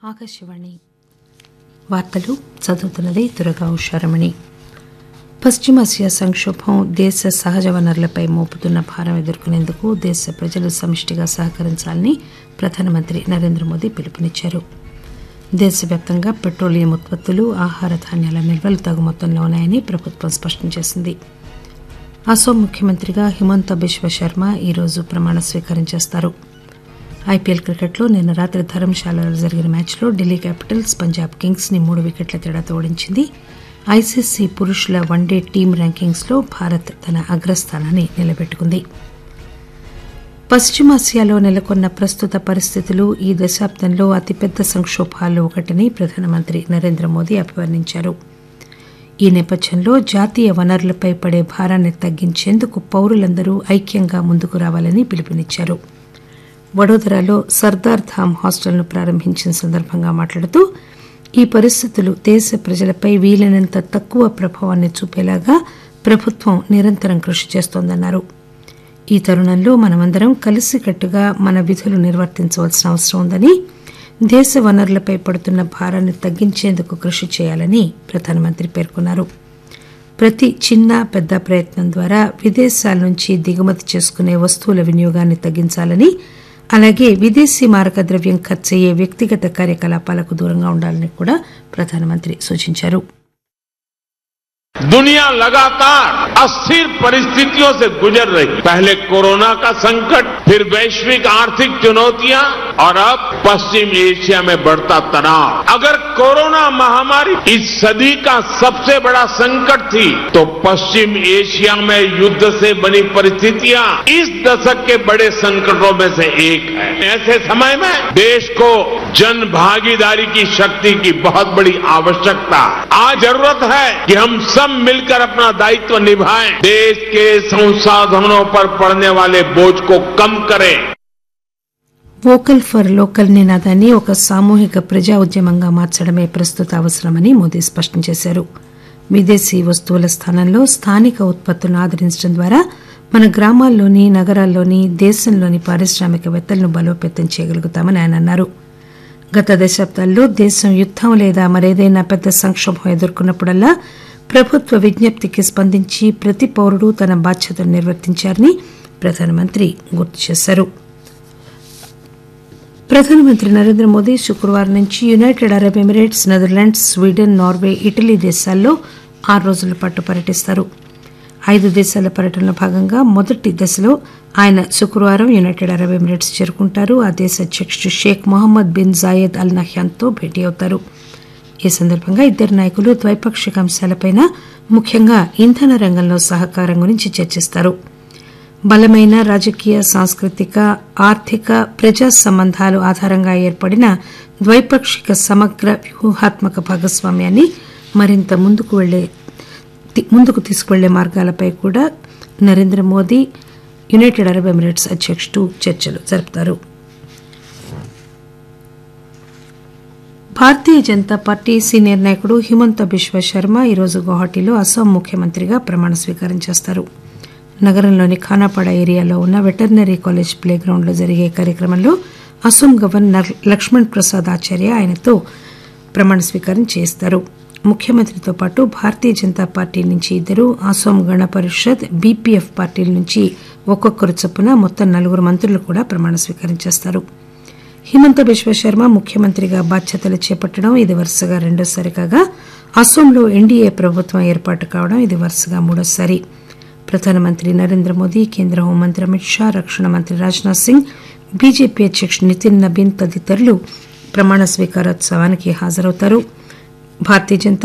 ఆకాశవాణి వార్తలు చదువుతున్నది దురగా ఉషారమణి పశ్చిమాసియా సంక్షోభం దేశ సహజ వనరులపై మోపుతున్న భారం ఎదుర్కొనేందుకు దేశ ప్రజలు సమిష్టిగా సహకరించాలని ప్రధానమంత్రి నరేంద్ర మోదీ పిలుపునిచ్చారు దేశవ్యాప్తంగా పెట్రోలియం ఉత్పత్తులు ఆహార ధాన్యాల నిల్వలు తగు మొత్తంలో ఉన్నాయని ప్రభుత్వం స్పష్టం చేసింది అసోం ముఖ్యమంత్రిగా హిమంత బిశ్వ శర్మ ఈరోజు ప్రమాణ స్వీకారం చేస్తారు ఐపీఎల్ క్రికెట్లో నిన్న రాత్రి ధర్మశాలలో జరిగిన మ్యాచ్లో ఢిల్లీ క్యాపిటల్స్ పంజాబ్ కింగ్స్ ని మూడు వికెట్ల తేడాతో ఓడించింది ఐసీసీ పురుషుల వన్డే టీం ర్యాంకింగ్స్ లో భారత్ తన అగ్రస్థానాన్ని నిలబెట్టుకుంది పశ్చిమాసియాలో నెలకొన్న ప్రస్తుత పరిస్థితులు ఈ దశాబ్దంలో అతిపెద్ద సంక్షోభాల్లో ఒకటని ప్రధానమంత్రి నరేంద్ర మోదీ అభివర్ణించారు ఈ నేపథ్యంలో జాతీయ వనరులపై పడే భారాన్ని తగ్గించేందుకు పౌరులందరూ ఐక్యంగా ముందుకు రావాలని పిలుపునిచ్చారు వడోదరాలో సర్దార్ ధామ్ హాస్టల్ను ప్రారంభించిన సందర్భంగా మాట్లాడుతూ ఈ పరిస్థితులు దేశ ప్రజలపై వీలైనంత తక్కువ ప్రభావాన్ని చూపేలాగా ప్రభుత్వం నిరంతరం కృషి చేస్తోందన్నారు ఈ తరుణంలో మనమందరం కలిసికట్టుగా మన విధులు నిర్వర్తించవలసిన అవసరం ఉందని దేశ వనరులపై పడుతున్న భారాన్ని తగ్గించేందుకు కృషి చేయాలని ప్రధానమంత్రి పేర్కొన్నారు ప్రతి చిన్న పెద్ద ప్రయత్నం ద్వారా విదేశాల నుంచి దిగుమతి చేసుకునే వస్తువుల వినియోగాన్ని తగ్గించాలని అలాగే విదేశీ మారక ద్రవ్యం ఖర్చయ్యే వ్యక్తిగత కార్యకలాపాలకు దూరంగా ఉండాలని కూడా ప్రధానమంత్రి సూచించారు दुनिया लगातार अस्थिर परिस्थितियों से गुजर रही पहले कोरोना का संकट फिर वैश्विक आर्थिक चुनौतियां और अब पश्चिम एशिया में बढ़ता तनाव अगर कोरोना महामारी इस सदी का सबसे बड़ा संकट थी तो पश्चिम एशिया में युद्ध से बनी परिस्थितियां इस दशक के बड़े संकटों में से एक है ऐसे समय में देश को जन भागीदारी की शक्ति की बहुत बड़ी आवश्यकता है आज जरूरत है कि हम सब मिलकर अपना दायित्व निभाएं देश के संसाधनों पर पड़ने वाले बोझ को कम करें వోకల్ ఫర్ లోకల్ నినాదాన్ని ఒక సామూహిక ప్రజా ఉద్యమంగా మార్చడమే ప్రస్తుత అవసరమని మోదీ స్పష్టం చేశారు విదేశీ వస్తువుల స్థానంలో స్థానిక ఉత్పత్తులను ఆదరించడం ద్వారా మన గ్రామాల్లోని నగరాల్లోని దేశంలోని పారిశ్రామికవేత్తలను బలోపేతం చేయగలుగుతామని ఆయన అన్నారు గత దశాబ్దాల్లో దేశం యుద్దం లేదా మరేదైనా పెద్ద సంక్షోభం ఎదుర్కొన్నప్పుడల్లా ప్రభుత్వ విజ్ఞప్తికి స్పందించి ప్రతి పౌరుడు తన బాధ్యతను నిర్వర్తించారని ప్రధానమంత్రి గుర్తు చేశారు ప్రధానమంత్రి నరేంద్ర మోదీ శుక్రవారం నుంచి United Arab Emirates Netherlands Sweden Norway Italy దేశాల్లో ఆరు రోజుల పాటు పర్యటిస్తారు ఐదు దేశాల పర్యటనలో భాగంగా మొదటి దశలో ఆయన శుక్రవారం యునైటెడ్ అరబ్ ఎమిరేట్స్ చేరుకుంటారు ఆ దేశ అధ్యక్షుడు Sheikh Mohammed bin Zayed Al నహ్యాన్తో భేటీ అవుతారు ఈ సందర్భంగా ఇద్దరు నాయకులు ద్వైపాక్షిక అంశాలపై ముఖ్యంగా ఇంధన రంగంలో సహకారం గురించి చర్చిస్తారు బలమైన రాజకీయ సాంస్కృతిక ఆర్థిక ప్రజా సంబంధాలు ఆధారంగా ఏర్పడిన ద్వైపాక్షిక సమగ్ర వ్యూహాత్మక భాగస్వామ్యాన్ని మరింత ముందుకు వెళ్లే ముందుకు తీసుకువెళ్లే మార్గాలపై కూడా Narendra Modi United Arab Emirates అధ్యక్షుడు చర్చలు జరుపుతారు భారతీయ జనతా పార్టీ సీనియర్ నాయకుడు హిమంత బిశ్వ శర్మ ఈరోజు గౌహటిలో అస్సాం ముఖ్యమంత్రిగా ప్రమాణ స్వీకారం చేస్తారు నగరంలోని ఖానాపాడ ఏరియాలో ఉన్న వెటర్నరీ కాలేజ్ ప్లే గ్రౌండ్ లో జరిగే కార్యక్రమంలో అస్సాం గవర్నర్ లక్ష్మణ్ ప్రసాద్ ఆచార్య ఆయనతో ప్రమాణ స్వీకారం చేస్తారు ముఖ్యమంత్రితో పాటు భారతీయ జనతా పార్టీ నుంచి ఇద్దరు అసోం గణ పరిషత్ బీపీఎఫ్ పార్టీల నుంచి ఒక్కొక్కరు చొప్పున మొత్తం నలుగురు మంత్రులు కూడా ప్రమాణ స్వీకారం చేస్తారు హిమంత బిశ్వ శర్మ ముఖ్యమంత్రిగా బాధ్యతలు చేపట్టడం ఇది వరుసగా రెండోసారి కాగా అసోంలో ఎన్డీఏ ప్రభుత్వం ఏర్పాటు కావడం ఇది వరుసగా మూడోసారి ప్రధానమంత్రి నరేంద్ర మోదీ కేంద్ర హోంమంత్రి అమిత్ షా రక్షణ మంత్రి రాజ్నాథ్ సింగ్ బీజేపీ అధ్యకుడు నితిన్ నబీన్ తదితరులు ప్రమాణ స్వీకారోత్సవానికి హాజరవుతారు భారతీయ జనతా